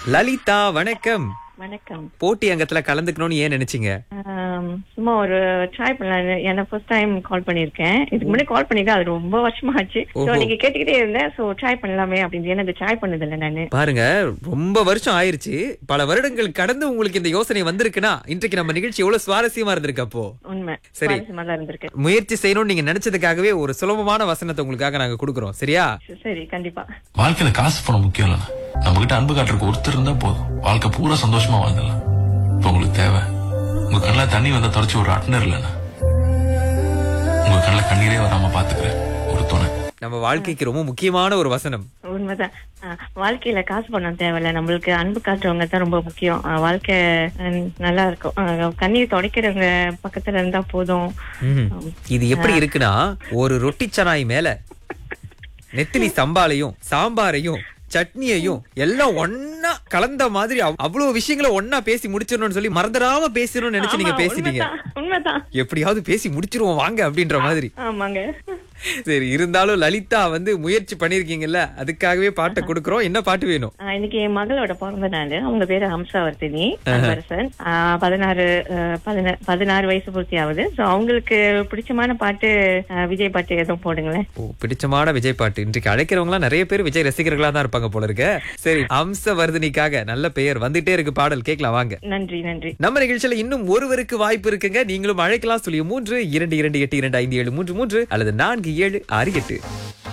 லலிதா வணக்கம் வணக்கம் போட்டி அங்கத்துல கலந்துக்கணும்னு ஏன் நினைச்சீங்க ஆம், சும்மா ஒரு ட்ரை பண்ணலாம் எனக்கு ஃபர்ஸ்ட் டைம் கால் பண்ணிருக்கேன் இதுக்கு முன்னாடி கால் பண்ணிருக்கேன் அது ரொம்ப வருஷமா ஆச்சு சோ ஓஹோ. நீங்க கேட்டுக்கிட்டே இருந்தேன் சோ ட்ரை பண்ணலாமே அப்படின்னு எனக்கு ட்ரை பண்ணது இல்ல நானு பாருங்க ரொம்ப வருஷம் ஆயிருச்சு பல வருடங்கள் கடந்து உங்களுக்கு இந்த யோசனை வந்திருக்குன்னா இன்றைக்கு நம்ம நிகழ்ச்சி எவ்வளவு சுவாரஸ்யமா இருந்திருக்கு அப்போ உண்மை சரி. சுவாரஸ்யமா தான் இருந்திருக்கு முயற்சி செய்யணும்னு நீங்க நினைச்சதுக்காகவே ஒரு சுலபமான வசனத்தை உங்களுக்காக நாங்க கொடுக்குறோம் சரியா சரி கண்டிப்பா வாழ்க்கையில காசு பணம் முக்கியம் இல்லைண்ணா நம்ம கிட்ட அன்பு காட்டுறதுக்கு ஒருத்தர் இருந்தா போதும் வாழ்க்கை பூரா சந்தோஷமா வாழ்ந்துடலாம் இப்ப உங்களுக்கு தேவை உங்க கண்ணில் தண்ணி வந்தா தொடச்சு ஒரு அட்னர் இல்லைண்ணா உங்க கண்ணில் கண்ணீரே வராம பாத்துக்கிறேன் ஒரு துணை நம்ம வாழ்க்கைக்கு ரொம்ப முக்கியமான ஒரு வசனம் உண்மைதான் ஆ, வாழ்க்கையில காசு பணம் தேவையில்ல நம்மளுக்கு அன்பு காட்டுறவங்க தான் ரொம்ப முக்கியம் ஆ, வாழ்க்கை ம், நல்லா இருக்கும் ஆ, கண்ணீர் துடைக்கிறவங்க பக்கத்துல இருந்தா போதும் ம்ஹும். இது எப்படி இருக்குன்னா ஒரு ரொட்டி சனாய் மேல நெத்திலி சம்பாலையும் சாம்பாரையும் சட்னியையும் எல்லாம் ஒன்னா கலந்த மாதிரி அவ்- அவ்வளவு விஷயங்களை ஒன்னா பேசி முடிச்சிடணும்னு சொல்லி மறந்துடாம பேசணும்னு நினைச்சு நீங்க ஆமா, பேசிட்டீங்க உண்மைதான் உண்மைதான் எப்படியாவது பேசி முடிச்சிருவோம் வாங்க அப்படின்ற மாதிரி ஆமாங்க சரி இருந்தாலும் லலிதா வந்து முயற்சி பண்ணிருக்கீங்கல்ல அதுக்காகவே பாட்டை கொடுக்கறோம் என்ன பாட்டு வேணும் ஆ, இன்னைக்கு என் மகளோட பிறந்த நாள் அவங்க பேரு ஹம்சாவர்த்தினி அன்பரசன் ஆ, பதினாறு ஆ, பதினா- பதினாறு வயசு பூர்த்தி ஆகுது சோ அவங்களுக்கு பிடிச்சமான பாட்டு ஆ, விஜய் பாட்டு எதுவும் போடுங்களேன் ஓ பிடிச்சமான விஜய் பாட்டு இன்றைக்கு அழைக்கிறவங்க நிறைய பேர் விஜய் ரசிகர்களா தான் இருப்பாங்க போல இருக்க சரி அம்சவர்தினிக்காக நல்ல பெயர் வந்துட்டே இருக்கு பாடல் கேட்கலாம் வாங்க நன்றி நன்றி நம்ம நிகழ்ச்சியில இன்னும் ஒருவருக்கு வாய்ப்பு இருக்குங்க நீங்களும் அழைக்கலாம் சொல்லி மூன்று இரண்டு இரண்டு எட்டு இரண்டு ஐந்து ஏழு மூன்று மூன்று அல்லது நான்கு ஏழு ஆறு எட்டு